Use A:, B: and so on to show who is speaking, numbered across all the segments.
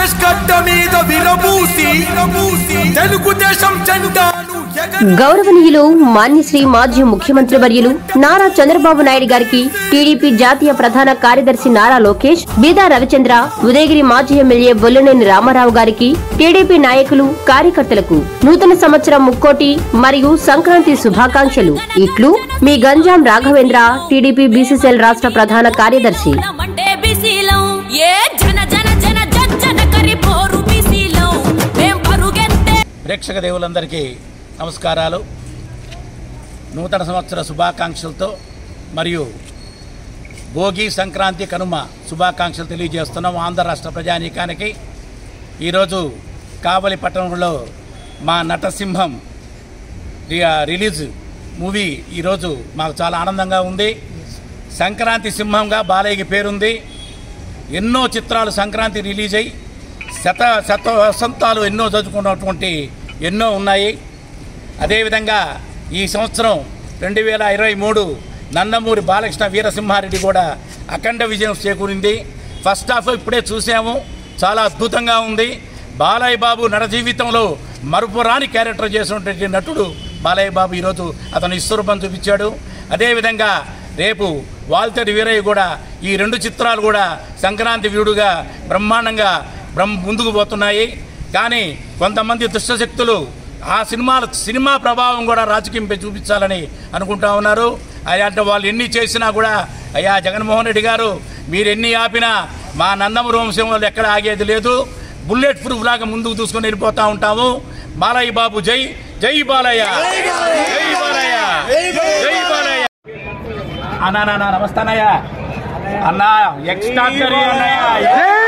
A: ఆంధ్రప్రదేశ్ గడ్డ మీద విరబూసి తెలుగుదేశం జెండాను ఎగర
B: గౌరవనీయులు మాన్యశ్రీ మాజీ ముఖ్యమంత్రి వర్యులు నారా చంద్రబాబు నాయుడు గారికి టీడీపీ జాతీయ ప్రధాన కార్యదర్శి నారా లోకేష్ బీదా రవిచంద్ర ఉదయగిరి మాజీ ఎమ్మెల్యే బొల్లునేని రామారావు గారికి టీడీపీ నాయకులు కార్యకర్తలకు నూతన సంవత్సరం ముక్కోటి మరియు సంక్రాంతి శుభాకాంక్షలు ఇట్లు మీ గంజాం రాఘవేంద్ర టీడీపీ బీసీసీఎల్ రాష్ట్ర ప్రధాన కార్యదర్శి
C: అంటే బీసీలం ఏ జన జన జన జన కరి పోరు బీసీలం మేం పరుగెత్తే
D: ప్రేక్షక దేవులందరికీ నమస్కారాలు నూతన సంవత్సర శుభాకాంక్షలతో మరియు భోగి సంక్రాంతి కనుమ శుభాకాంక్షలు తెలియజేస్తున్నాం ఆంధ్ర రాష్ట్ర ప్రజానీకానికి ఈరోజు కావలి పట్టణంలో మా నటసింహం రి- రిలీజ్ మూవీ ఈరోజు మాకు చాలా ఆనందంగా ఉంది సంక్రాంతి సింహంగా బాలయ్యకి పేరుంది ఎన్నో చిత్రాలు సంక్రాంతి రిలీజ్ అయ్యి శత శత వసంతాలు ఎన్నో చదువుకున్నటువంటి ఎన్నో ఉన్నాయి అదేవిధంగా ఈ సంవత్సరం రెండు వేల ఇరవై మూడు నందమూరి బాలకృష్ణ వీరసింహారెడ్డి కూడా అఖండ విజయం చేకూరింది ఫస్ట్ హాఫ్ ఇప్పుడే చూసాము చాలా అద్భుతంగా ఉంది బాలయ్య బాబు నడ జీవితంలో మరుపురాని క్యారెక్టర్ చేసినటువంటి నటుడు బాలయ్య బాబు ఈరోజు అతను విశ్వరూపం చూపించాడు అదేవిధంగా రేపు వాల్తేరి వీరయ్య కూడా ఈ రెండు చిత్రాలు కూడా సంక్రాంతి వీడుగా బ్రహ్మాండంగా బ్రహ్మ ముందుకు పోతున్నాయి కానీ కొంతమంది దుష్టశక్తులు ఆ సినిమాల సినిమా ప్రభావం కూడా రాజకీయంపై చూపించాలని అనుకుంటా ఉన్నారు అంటే వాళ్ళు ఎన్ని చేసినా కూడా అయ్యా జగన్మోహన్ రెడ్డి గారు మీరు ఎన్ని ఆపినా మా నందమూరి వంశం వాళ్ళు ఎక్కడ ఆగేది లేదు బుల్లెట్ ప్రూఫ్ లాగా ముందుకు చూసుకొని వెళ్ళిపోతా ఉంటాము బాలయ్య బాబు జై జై బాలయ్య జై బాలయ్య జై బాలయ్య అన్నా నాన్న నమస్తే అన్నయ్య అన్నా ఎక్స్ట్రా అన్నయ్య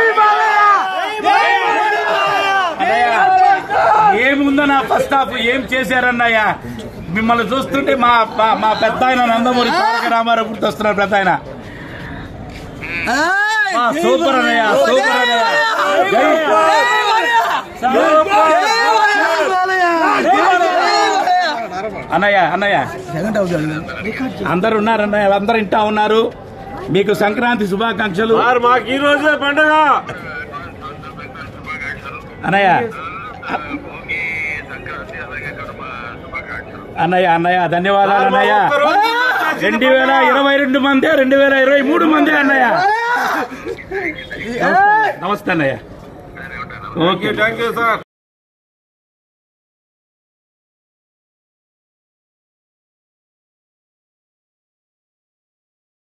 D: అన్నయ్య, ఏముందన్నా ఫస్ట్ హాఫ్ ఏం చేశారన్నయ్య మిమ్మల్ని చూస్తుంటే మా మా- మా పెద్ద ఆయన నందమూరి తారక రామారావు గుర్తొస్తున్నారు పెద్ద ఆయన ఆ, సూపర్ అన్నయ్య సూపర్ అన్నయ్య అన్నయ్య అన్నయ్య అందరు ఉన్నారు అన్నయ్య అందరు ఇంటా ఉన్నారు మీకు సంక్రాంతి శుభాకాంక్షలు
E: సార్ మాకు ఈ రోజే పండుగ
D: అన్నయ్య అన్నయ్య అన్నయ్య ధన్యవాదాలు అన్నయ్య రెండు వేల ఇరవై రెండు మంది రెండు వేల ఇరవై మూడు మంది అన్నయ్య నమస్తే అన్నయ్య ఓకే
E: థ్యాంక్ యూ సార్